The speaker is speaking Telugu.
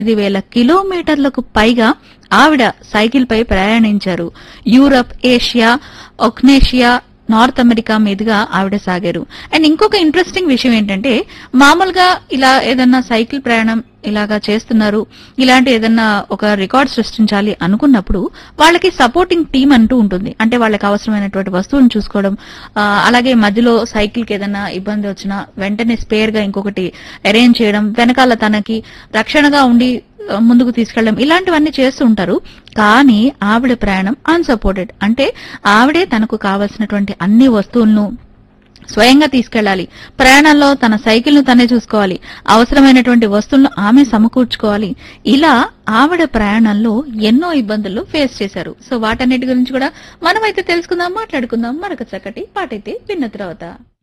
ఐదు వేల కిలోమీటర్లకు పైగా ఆవిడ సైకిల్ పై ప్రయాణించారు యూరప్ ఏషియా ఒక్నేషియా నార్త్ అమెరికా మీదుగా ఆవిడ సాగారు అండ్ ఇంకొక ఇంట్రెస్టింగ్ విషయం ఏంటంటే మామూలుగా ఇలా ఏదన్నా సైకిల్ ప్రయాణం ఇలాగా చేస్తున్నారు ఇలాంటి ఏదన్నా ఒక రికార్డ్ సృష్టించాలి అనుకున్నప్పుడు వాళ్ళకి సపోర్టింగ్ టీం అంటూ ఉంటుంది అంటే వాళ్ళకి అవసరమైనటువంటి వస్తువులను చూసుకోవడం ఆ, అలాగే మధ్యలో సైకిల్ కి ఏదన్నా ఇబ్బంది వచ్చినా వెంటనే స్పేర్ గా ఇంకొకటి అరేంజ్ చేయడం వెనకాల తనకి రక్షణగా ఉండి ఆ, ముందుకు తీసుకెళ్ళడం ఇలాంటివన్నీ చేస్తూ ఉంటారు కానీ ఆవిడ ప్రయాణం అన్సపోర్టెడ్ అంటే ఆవిడే తనకు కావలసినటువంటి అన్ని వస్తువులను స్వయంగా తీసుకెళ్లాలి ప్రయాణంలో తన సైకిల్ ను తనే చూసుకోవాలి అవసరమైనటువంటి వస్తువులను ఆమె సమకూర్చుకోవాలి ఇలా ఆవిడ ప్రయాణంలో ఎన్నో ఇబ్బందులు ఫేస్ చేశారు సో వాటన్నిటి గురించి కూడా మనమైతే తెలుసుకుందాం మాట్లాడుకుందాం మరొక చక్కటి పాటైతే విన్న తర్వాత